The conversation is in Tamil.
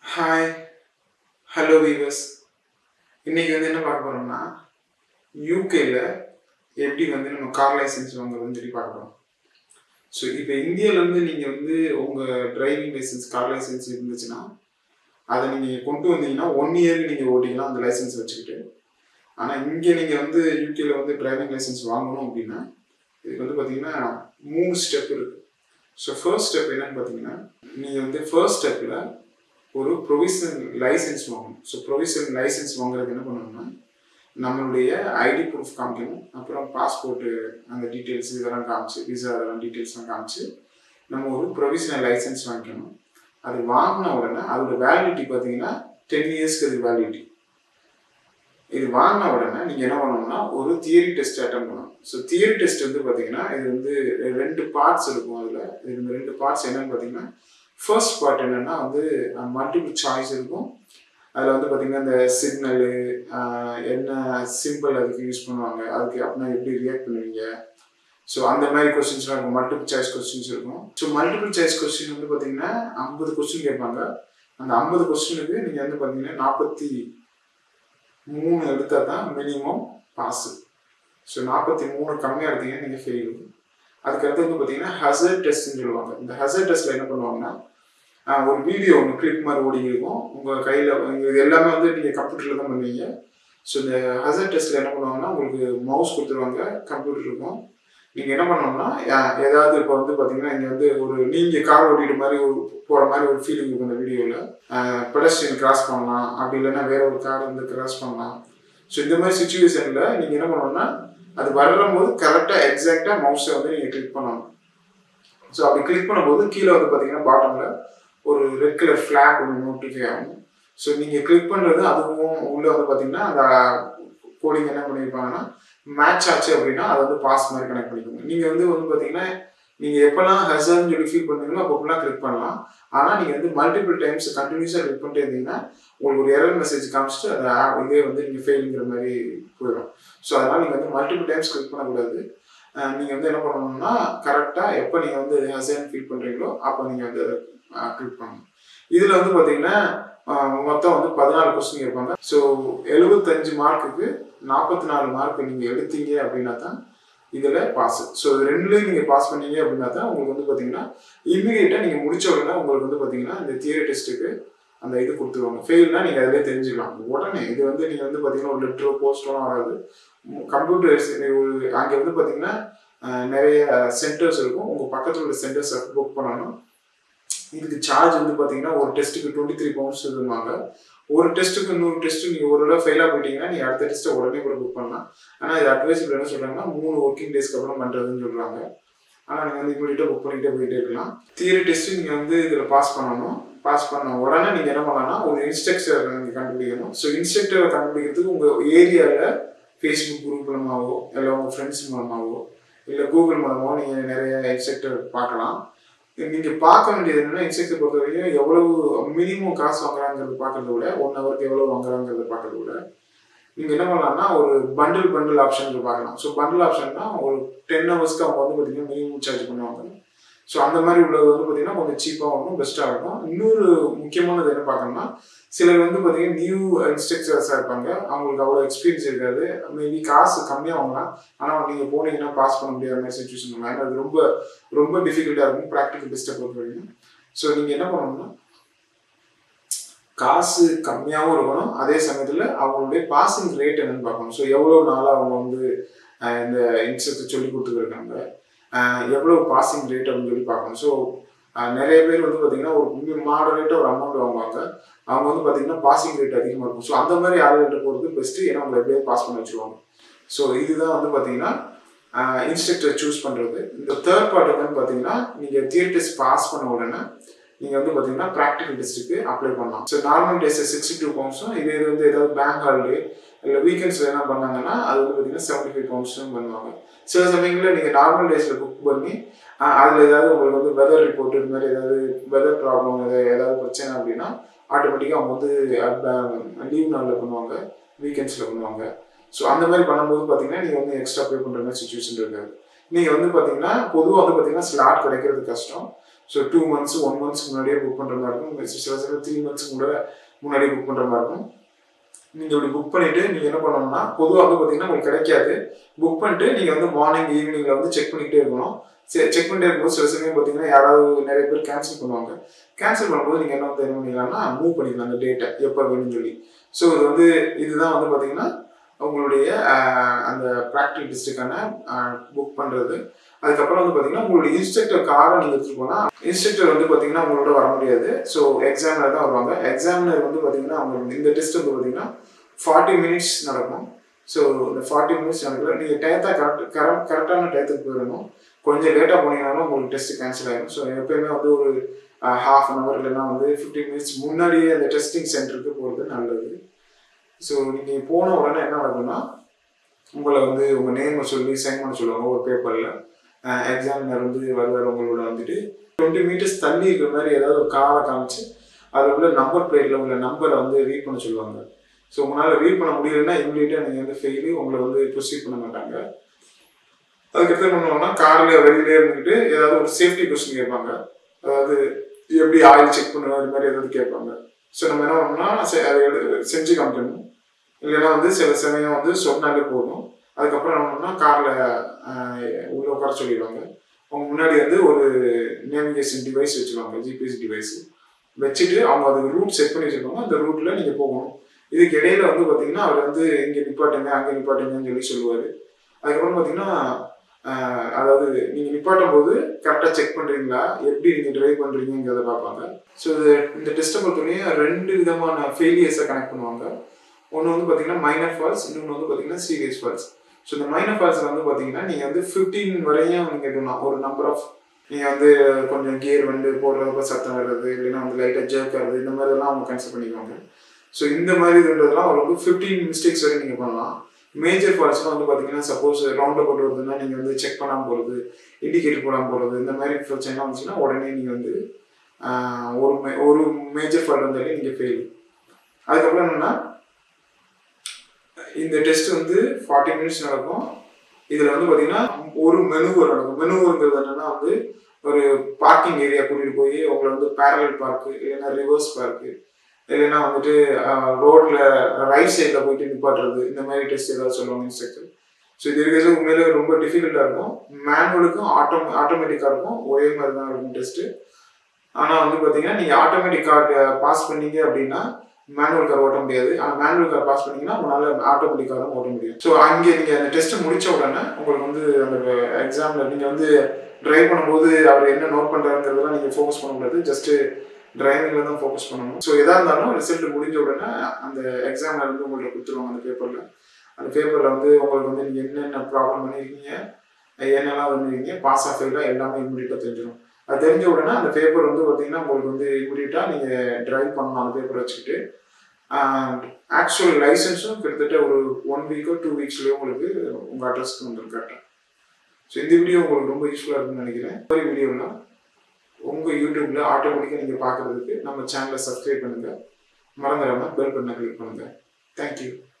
ஹாய் ஹலோ வீவர்ஸ் இன்னைக்கு வந்து என்ன பார்க்க போறோம்னா யூகேல எப்படி வந்து நம்ம கார் லைசன்ஸ் வாங்குறதுன்னு சொல்லி பார்க்க போறோம் ஸோ இப்போ இந்தியாவிலேருந்து நீங்கள் வந்து உங்கள் டிரைவிங் லைசன்ஸ் கார் லைசன்ஸ் இருந்துச்சுன்னா அதை நீங்கள் கொண்டு வந்தீங்கன்னா ஒன் இயருக்கு நீங்கள் ஓட்டிக்கலாம் அந்த லைசன்ஸ் வச்சுக்கிட்டு ஆனால் இங்கே நீங்கள் வந்து யூகேல வந்து டிரைவிங் லைசன்ஸ் வாங்கணும் அப்படின்னா இதுக்கு வந்து பார்த்தீங்கன்னா மூணு ஸ்டெப் இருக்குது ஸோ ஃபர்ஸ்ட் ஸ்டெப் என்னன்னு பார்த்தீங்கன்னா நீங்கள் வந்து ஃபர்ஸ்ட் ஸ்டெப்பில் ஒரு ப்ரொவிஷனல் லைசன்ஸ் வாங்கணும் ஸோ ப்ரொவிஷனல் லைசன்ஸ் வாங்குறதுக்கு என்ன பண்ணணும்னா நம்மளுடைய ஐடி ப்ரூஃப் காமிக்கணும் அப்புறம் பாஸ்போர்ட்டு அந்த டீட்டெயில்ஸ் இதெல்லாம் காமிச்சு விசா அதெல்லாம் டீட்டெயில்ஸ்லாம் காமிச்சு நம்ம ஒரு ப்ரொவிஷனல் லைசன்ஸ் வாங்கிக்கணும் அது வாங்கின உடனே அதோட வேலிடிட்டி பார்த்தீங்கன்னா டென் இயர்ஸ்க்கு அது வேலிடிட்டி இது வாங்கின உடனே நீங்கள் என்ன பண்ணணும்னா ஒரு தியரி டெஸ்ட் அட்டன் பண்ணணும் ஸோ தியரி டெஸ்ட் வந்து பார்த்தீங்கன்னா இது வந்து ரெண்டு பார்ட்ஸ் இருக்கும் அதில் இது இந்த ரெண்டு பார்ட்ஸ் என்னன்னு பார்த்தீங்கன்னா ஃபர்ஸ்ட் பார்ட் என்னன்னா வந்து மல்டிபிள் சாய்ஸ் இருக்கும் அதில் வந்து பார்த்தீங்கன்னா இந்த சிக்னலு என்ன சிம்பிள் அதுக்கு யூஸ் பண்ணுவாங்க அதுக்கு அப்படின்னா எப்படி ரியாக்ட் பண்ணுவீங்க ஸோ அந்த மாதிரி கொஸ்டின்ஸ்லாம் இருக்கும் மல்டிபிள் சாய்ஸ் கொஸ்டின்ஸ் இருக்கும் ஸோ மல்டிபிள் சாய்ஸ் கொஸ்டின் வந்து பார்த்தீங்கன்னா ஐம்பது கொஸ்டின் கேட்பாங்க அந்த ஐம்பது கொஸ்டினுக்கு நீங்கள் வந்து பார்த்தீங்கன்னா நாற்பத்தி மூணு எடுத்தால் தான் மினிமம் பாஸு ஸோ நாற்பத்தி மூணு கம்மியாக எடுத்தீங்கன்னா நீங்கள் ஃபெயில் அதுக்கடுத்து வந்து பார்த்தீங்கன்னா ஹசர் டெஸ்ட்னு சொல்லுவாங்க இந்த ஹசர் டெஸ்ட்டில் என்ன பண்ணுவாங்கன்னா ஆஹ் ஒரு வீடியோ ஒன்று கிளிக் மாதிரி ஓடி இருக்கும் உங்கள் கையில் இது எல்லாமே வந்து நீங்கள் கம்ப்யூட்டரில் தான் பண்ணுவீங்க ஸோ இந்த ஹசர் டெஸ்ட்டில் என்ன பண்ணுவாங்கன்னா உங்களுக்கு மவுஸ் கொடுத்துருவாங்க கம்ப்யூட்டர் இருக்கும் நீங்கள் என்ன பண்ணணும்னா யா- ஏதாவது இப்போ வந்து பார்த்தீங்கன்னா இங்கே வந்து ஒரு நீங்கள் கார் ஓட்டிட்டு மாதிரி ஒரு போகிற மாதிரி ஒரு ஃபீலிங் இருக்கும் இந்த வீடியோவில் பெடஸ்ட்ரியன் கிராஸ் பண்ணலாம் அப்படி இல்லைன்னா வேற ஒரு கார் வந்து கிராஸ் பண்ணலாம் ஸோ இந்த மாதிரி சுச்சுவேஷனில் நீங்கள் என்ன பண்ணணும்னா அது வரும்போது கரெக்டாக எக்ஸாக்டாக மவுஸை வந்து நீங்கள் கிளிக் பண்ணணும் ஸோ அப்படி கிளிக் பண்ணும்போது கீழே வந்து பார்த்தீங்கன்னா பாட்டமில் ஒரு ரெட் கலர் ஃப்ளாக் ஒன்று நோட்டிஃபை ஆகும் ஸோ நீங்கள் கிளிக் பண்ணுறது அதுவும் உள்ளே வந்து பார்த்தீங்கன்னா அந்த கோடிங் என்ன பண்ணியிருப்பாங்கன்னா மேட்ச் ஆச்சு அப்படின்னா அதை வந்து பாஸ் மாதிரி கனெக்ட் பண்ணிக்கோங்க நீங்கள் வந்து வந்து பார்த்தீங்கன்னா நீங்கள் எப்போல்லாம் ஹசர்னு சொல்லி ஃபீல் பண்ணுறீங்களோ அப்போலாம் கிளிக் பண்ணலாம் ஆனால் நீங்கள் வந்து மல்டிபிள் டைம்ஸ் கண்டினியூஸாக கிளிக் பண்ணிட்டே இருந்தீங்கன்னா உங்களுக்கு ஒரு எரர் மெசேஜ் காமிச்சிட்டு அந்த app இதே வந்து நீங்கள் ஃபெயிலுங்கிற மாதிரி போயிடும் ஸோ அதனால் நீங்கள் வந்து மல்டிபிள் டைம்ஸ் கிளிக் பண்ணக்கூடாது நீங்கள் வந்து என்ன பண்ணணும்னா கரெக்டாக எப்போ நீங்கள் வந்து ஹசன் ஃபீல் பண்ணுறீங்களோ அப்போ நீங்கள் வந்து அதை கிளிக் பண்ணணும் இதில் வந்து பார்த்தீங்கன்னா ஆஹ் மொத்தம் வந்து பதினாலு கொஸ்டின் கேட்பாங்க ஸோ எழுபத்தஞ்சு மார்க்குக்கு நாற்பத்தி நாலு மார்க் நீங்கள் எடுத்தீங்க அப்படின்னா தான் இதில் பாஸ் ஸோ இது ரெண்டுலேயும் நீங்கள் பாஸ் பண்ணீங்க அப்படின்னா தான் உங்களுக்கு வந்து பார்த்தீங்கன்னா இம்மீடியட்டாக நீங்கள் முடிச்ச உடனே உங்களுக்கு வந்து பார்த்தீங்கன்னா இந்த தியரி டெஸ்ட்டுக்கு அந்த இது கொடுத்துருவாங்க ஃபெயில்னா நீங்கள் அதிலே தெரிஞ்சுக்கலாம் உடனே இது வந்து நீங்கள் வந்து பார்த்தீங்கன்னா ஒரு லெட்டரோ போஸ்டரோ வராது கம்ப்யூட்டர்ஸ் அங்கே வந்து பார்த்தீங்கன்னா அஹ், நிறைய சென்டர்ஸ் இருக்கும் உங்கள் பக்கத்தில் உள்ள சென்டர்ஸை புக் பண்ணணும் இதுக்கு சார்ஜ் வந்து பார்த்தீங்கன்னா ஒரு டெஸ்ட்டுக்கு டுவெண்ட்டி த்ரீ பவுண்ட்ஸ் இருந்தாங்க ஒரு டெஸ்ட்டுக்கு இன்னொரு டெஸ்ட்டு நீங்கள் ஒரு தடவை ஃபெயிலாக போயிட்டீங்கன்னா நீங்கள் அடுத்த டெஸ்ட்டை உடனே கூட புக் பண்ணலாம் ஆனால் இது அட்வைஸில் என்ன சொல்கிறாங்கன்னா மூணு ஒர்க்கிங் டேஸ்க்கு அப்புறம் பண்ணுறதுன்னு சொல்கிறாங்க ஆனால் நீங்கள் வந்து இமீடியட்டாக புக் பண்ணிகிட்டே போயிட்டே இருக்கலாம் தியரி டெஸ்ட்டு நீங்கள் வந்து இதில் பாஸ் பண்ணணும் பாஸ் பண்ண உடனே நீங்கள் என்ன பண்ணலாம்னா ஒரு இன்ஸ்ட்ரக்டர் நீங்கள் கண்டுபிடிக்கணும் ஸோ இன்ஸ்ட்ரக்டரை கண்டுபிடிக்கிறதுக்கு உங்கள் ஏரியாவில் ஃபேஸ்புக் குரூப் மூலமாகவோ இல்லை உங்கள் ஃப்ரெண்ட்ஸ் மூலமாகவோ இல்லை கூகுள் மூலமாகவோ நீங்கள் நிறைய இன்ஸ்ட்ரக்டர் பார்க்கலாம் நீங்கள் பார்க்க வேண்டியது என்னன்னா இன்ஸ்ட்ரக்டர் பொறுத்த வரைக்கும் எவ்வளவு மினிமம் காசு வாங்குறாங்கிறது பார்க்கறத விட ஒன் ஹவருக்கு எவ்வளோ வாங்குறாங்கிறத பார்க்கறத விட நீங்கள் என்ன பண்ணலாம்னா ஒரு பண்டில் பண்டில் ஆப்ஷன் பார்க்கலாம் ஸோ பண்டில் ஆப்ஷன்னா ஒரு டென் ஹவர்ஸ்க்கு அவங்க வந்து பார்த்தீங்கன்னா மினிமம் சார்ஜ் பண்ணுவாங்க ஸோ அந்த மாதிரி உள்ளது வந்து பார்த்தீங்கன்னா கொஞ்சம் சீப்பாக இருக்கும் பெஸ்ட்டாக இருக்கும் இன்னொரு முக்கியமானது என்ன பார்க்கணும்னா சிலர் வந்து பார்த்தீங்கன்னா நியூ இன்ஸ்ட்ரக்டர்ஸாக இருப்பாங்க அவங்களுக்கு அவ்வளோ எக்ஸ்பீரியன்ஸ் இருக்காது மேபி காசு கம்மியாக வாங்கலாம் ஆனால் நீங்கள் போனீங்கன்னா பாஸ் பண்ண முடியாத மாதிரி சுச்சுவேஷன் இருக்கும் ஏன்னா அது ரொம்ப ரொம்ப டிஃபிகல்ட்டாக இருக்கும் ப்ராக்டிக்கல் டெஸ்ட்டை பொறுத்த வரைக்கும் ஸோ நீங்கள் என்ன பண்ணணும்னா காசு கம்மியாகவும் இருக்கணும் அதே சமயத்தில் அவங்களுடைய பாசிங் ரேட் என்னன்னு பார்க்கணும் ஸோ எவ்வளோ நாளாக அவங்க வந்து அஹ், இந்த இன்ஸ்ட்ரக்டர் சொல்லி கொடுத்துருக்காங்க எவ்வளோ பாசிங் ரேட் அப்படின்னு சொல்லி பார்க்கணும் ஸோ நிறைய பேர் வந்து பார்த்தீங்கன்னா ஒரு மாடரேட்டாக ஒரு அமௌண்ட் வாங்குவாங்க அவங்க வந்து பார்த்தீங்கன்னா பாசிங் ரேட் அதிகமாக இருக்கும் ஸோ அந்த மாதிரி ஆளுகிட்ட போகிறது பெஸ்ட்டு ஏன்னா அவங்களை எப்படியே பாஸ் பண்ண வச்சுருவாங்க ஸோ இதுதான் வந்து பார்த்தீங்கன்னா இன்ஸ்ட்ரக்டர் சூஸ் பண்ணுறது இந்த தேர்ட் பார்ட் என்னன்னு பார்த்தீங்கன்னா நீங்கள் தியரி டெஸ்ட் பாஸ் பண்ண உடனே நீங்கள் வந்து பார்த்தீங்கன்னா ப்ராக்டிக்கல் டெஸ்ட்டுக்கு அப்ளை பண்ணலாம் so normal test sixty two பவுண்ட்ஸும் இதே இது வந்து ஏதாவது பேங்க் ஹாலிடே இல்லை வீக்கெண்ட்ஸில் என்ன பண்ணாங்கன்னா அது வந்து பார்த்தீங்கன்னா செவன்ட்டி ஃபைவ் பவுண்ட்ஸும் பண்ணுவாங்க சில சமயங்களில் நீங்கள் நார்மல் டேஸில் புக் பண்ணி அதில் ஏதாவது உங்களுக்கு வந்து வெதர் ரிப்போர்ட் இது மாதிரி ஏதாவது வெதர் ப்ராப்ளம் ஏதாவது பிரச்சனை அப்படின்னா ஆட்டோமேட்டிக்காக அவங்க வந்து லீவ் நாளில் பண்ணுவாங்க வீக்கெண்ட்ஸில் பண்ணுவாங்க ஸோ அந்த மாதிரி பண்ணும்போது பார்த்தீங்கன்னா நீங்கள் வந்து எக்ஸ்ட்ரா பே பண்ணுற மாதிரி சுச்சுவேஷன் இருக்காது நீங்கள் வந்து பார்த்தீங்கன்னா பொதுவாக வந்து பார்த்தீங்கன்னா ஸ்லாட் கிடைக்கிறது கஷ்டம் so two months one months முன்னாடியே புக் பண்ணுற மாதிரி இருக்கும் சில சில த்ரீ மந்த்ஸ் கூட முன்னாடியே புக் பண்ணுற மாதிரி இருக்கும் நீங்கள் இப்படி புக் பண்ணிவிட்டு நீங்கள் என்ன பண்ணணும்னா பொதுவாக வந்து பார்த்தீங்கன்னா உங்களுக்கு கிடைக்காது புக் பண்ணிட்டு நீங்கள் வந்து மார்னிங் ஈவினிங்கில் வந்து செக் பண்ணிக்கிட்டே இருக்கணும் செக் பண்ணிட்டே இருக்கும்போது சில சமயம் பார்த்தீங்கன்னா யாராவது நிறைய பேர் கேன்சல் பண்ணுவாங்க கேன்சல் பண்ணும்போது நீங்கள் என்ன வந்து என்ன பண்ணிக்கலாம்னா மூவ் பண்ணிக்கலாம் அந்த டேட்டை எப்போ வேணும்னு சொல்லி ஸோ இது வந்து இதுதான் வந்து பார்த்தீங்கன்னா உங்களுடைய ஆஹ், அந்த ப்ராக்டிக் டெஸ்ட்டுக்கான புக் பண்ணுறது அதுக்கப்புறம் வந்து பார்த்தீங்கன்னா உங்களுடைய இன்ஸ்ட்ரக்டர் காரை நீங்கள் எடுத்துகிட்டு போனால் இன்ஸ்ட்ரக்டர் வந்து பார்த்தீங்கன்னா உங்களோட வர முடியாது ஸோ எக்ஸாமினர் தான் வருவாங்க எக்ஸாமினர் வந்து பார்த்தீங்கன்னா அவங்க இந்த டெஸ்ட் வந்து பார்த்தீங்கன்னா ஃபார்ட்டி மினிட்ஸ் நடக்கும் ஸோ இந்த ஃபார்ட்டி மினிட்ஸ் நடக்கல நீங்கள் டயத்தாக கரெக்ட் கரெக்ட் கரெக்டான டயத்துக்கு போயிடணும் கொஞ்சம் லேட்டாக போனீங்கனாலும் உங்களுக்கு டெஸ்ட் கேன்சல் ஆகிடும் ஸோ எப்பயுமே வந்து ஒரு ஹாஃப் அன் ஹவர் இல்லைன்னா வந்து ஃபிஃப்டீன் மினிட்ஸ் முன்னாடியே அந்த டெஸ்டிங் சென்டருக்கு போகிறது நல்லது ஸோ நீங்கள் போன உடனே என்ன நடக்கும்னா உங்களை வந்து உங்கள் நேமை சொல்லி சைன் பண்ண சொல்லுவாங்க ஒரு பேப்பரில் எக்ஸாமினர் வந்து வருவார் உங்களோட வந்துட்டு டுவெண்ட்டி மீட்டர்ஸ் தள்ளி இருக்கிற மாதிரி ஏதாவது ஒரு காரை காமிச்சு அதில் உள்ள நம்பர் பிளேட்டில் உள்ள நம்பரை வந்து ரீட் பண்ண சொல்லுவாங்க ஸோ உங்களால் ரீட் பண்ண முடியலன்னா இமீடியட்டாக நீங்கள் வந்து ஃபெயிலு உங்களை வந்து ப்ரொசீட் பண்ண மாட்டாங்க அதுக்கடுத்து என்ன பண்ணுவாங்கன்னா காரில் வெளியிலே இருந்துக்கிட்டு ஏதாவது ஒரு சேஃப்டி கொஸ்டின் கேட்பாங்க அதாவது எப்படி ஆயில் செக் பண்ணுவோம் அது மாதிரி ஏதாவது கேட்பாங்க ஸோ நம்ம என்ன பண்ணோம்னா செ- அதை எடு- செஞ்சு காமிக்கணும் இல்லைன்னா வந்து சில சமயம் வந்து சொன்னாலே போதும் அதுக்கப்புறம் என்ன பண்ணோம்னா காரில் உள்ள உட்கார சொல்லிடுவாங்க அவங்க முன்னாடி வந்து ஒரு நேவிகேஷன் டிவைஸ் வச்சுருவாங்க ஜிபிஎஸ் டிவைஸ் வச்சுட்டு அவங்க அதுக்கு ரூட் செட் பண்ணி வச்சுருப்பாங்க அந்த ரூட்டில் நீங்கள் போகணும் இதுக்கு இடையில வந்து பார்த்தீங்கன்னா அவர் வந்து இங்கே நிப்பாட்டுங்க அங்கே நிப்பாட்டுங்கன்னு சொல்லி சொல்லுவார் அதுக்கப்புறம் பார்த்தீங்கன்னா ஆஹ், அதாவது நீங்கள் நிப்பாட்டும் போது கரெக்டாக செக் பண்ணுறீங்களா எப்படி நீங்கள் ட்ரைவ் பண்ணுறீங்கிறத பார்ப்பாங்க ஸோ இது இந்த டெஸ்ட்டை பொறுத்தவரையும் ரெண்டு விதமான ஃபெயிலியர்ஸை கனெக்ட் பண்ணுவாங்க ஒன்று வந்து பார்த்தீங்கன்னா மைனர் ஃபால்ஸ் இன்னொன்று வந்து பார்த்தீங்கன்னா சீரியஸ் ஃபால்ஸ் ஸோ இந்த மைனர் ஃபால்ஸில் வந்து பார்த்தீங்கன்னா நீங்கள் வந்து ஃபிஃப்டீன் வரையும் நீங்கள் எடுக்கலாம் ஒரு நம்பர் ஆஃப் நீங்கள் வந்து கொஞ்சம் கியர் வந்து போடுறப்ப சத்தம் வர்றது இல்லைன்னா வந்து லைட்டாக ஜர்க் ஆகுது இந்த மாதிரிலாம் அவங்க கேன்சல் பண்ணிக்குவாங்க ஸோ இந்த மாதிரி இதுன்றதுலாம் ஒரு வந்து ஃபிஃப்டீன் மிஸ்டேக்ஸ் வரை நீங்கள் பண்ணலாம் மேஜர் ஃபால்ஸ்லாம் வந்து பார்த்தீங்கன்னா சப்போஸ் ரவுண்டில் போட்டு வருதுன்னா நீங்கள் வந்து செக் பண்ணாமல் போகிறது இண்டிகேட்டர் போடாமல் போகிறது இந்த மாதிரி பிரச்சனைலாம் வந்துச்சுன்னா உடனே நீங்கள் வந்து ஆஹ், ஒரு மே ஒரு மேஜர் ஃபால்ட் வந்தாலே நீங்கள் ஃபெயில் அதுக்கப்புறம் என்னென்னா இந்த டெஸ்ட் வந்து ஃபார்ட்டி மினிட்ஸ் நடக்கும் இதில் வந்து பார்த்தீங்கன்னா ஒரு மெனுவர் நடக்கும் மெனுவருங்கிறது என்னன்னா வந்து ஒரு பார்க்கிங் ஏரியா கூட்டிகிட்டு போய் உங்களை வந்து பேரலல் பார்க்கு இல்லைன்னா ரிவர்ஸ் பார்க்கு இல்லைன்னா வந்துட்டு ரோட்ல ரைட் சைடில் போயிட்டு நிப்பாட்டுறது இந்த மாதிரி டெஸ்ட் ஏதாவது சொல்லுவாங்க இன்ஸ்ட்ரக்டர் ஸோ இது இருக்கிறது உண்மையிலே ரொம்ப டிஃபிகல்ட்டாக இருக்கும் மேனுவலுக்கும் ஆட்டோ ஆட்டோமேட்டிக்காக இருக்கும் ஒரே மாதிரி தான் இருக்கும் டெஸ்ட்டு ஆனால் வந்து பார்த்தீங்கன்னா நீங்கள் ஆட்டோமேட்டிக் கார்டு பாஸ் பண்ணீங்க அப்படின்னா மேனுவல் கார் ஓட்ட முடியாது ஆனால் மேனுவல் கார் பாஸ் பண்ணீங்கன்னா உங்களால் ஆட்டோமேட்டிக் காரும் ஓட்ட முடியும் ஸோ அங்கே நீங்கள் அந்த டெஸ்ட்டை முடிச்ச உடனே உங்களுக்கு வந்து அந்த எக்ஸாமில் நீங்கள் வந்து டிரைவ் பண்ணும்போது அவர் என்ன நோட் பண்ணுறாருங்கிறதெல்லாம் நீங்கள் ஃபோக்கஸ் பண்ண முடியாது ஜஸ்ட்டு டிரைவிங்கில் தான் ஃபோக்கஸ் பண்ணணும் ஸோ எதாக இருந்தாலும் ரிசல்ட் முடிஞ்ச உடனே அந்த எக்ஸாமில் வந்து உங்கள்கிட்ட கொடுத்துருவாங்க அந்த பேப்பரில் அந்த பேப்பரில் வந்து உங்களுக்கு வந்து நீங்கள் என்னென்ன ப்ராப்ளம் பண்ணியிருக்கீங்க என்னெல்லாம் வந்துருக்கீங்க பாஸ் ஆஃப் ஃபெயிலாக எல்லாமே இம்மிடியட்டாக தெரிஞ்சிடும் அது தெரிஞ்ச உடனே அந்த பேப்பர் வந்து பார்த்தீங்கன்னா உங்களுக்கு வந்து இம்மிடியட்டாக நீங்கள் டிரைவ் பண்ணணும் அந்த பேப்பர் வச்சுக்கிட்டு ஆக்சுவல் லைசன்ஸும் கிட்டத்தட்ட ஒரு ஒன் வீக்கோ டூ வீக்ஸ்லேயே உங்களுக்கு உங்கள் அட்ரஸ்க்கு வந்துடும் கரெக்டாக ஸோ இந்த வீடியோ உங்களுக்கு ரொம்ப யூஸ்ஃபுல்லாக இருக்கும்னு நினைக்கிறேன் இந்த மாதிரி வீடியோலாம் உங்கள் யூடியூப்பில் ஆட்டோமேட்டிக்காக நீங்கள் பார்க்குறதுக்கு நம்ம சேனலை சப்ஸ்கிரைப் பண்ணுங்கள் மறந்துடாமல் பெல் பட்டனை கிளிக் பண்ணுங்கள் தேங்க்யூ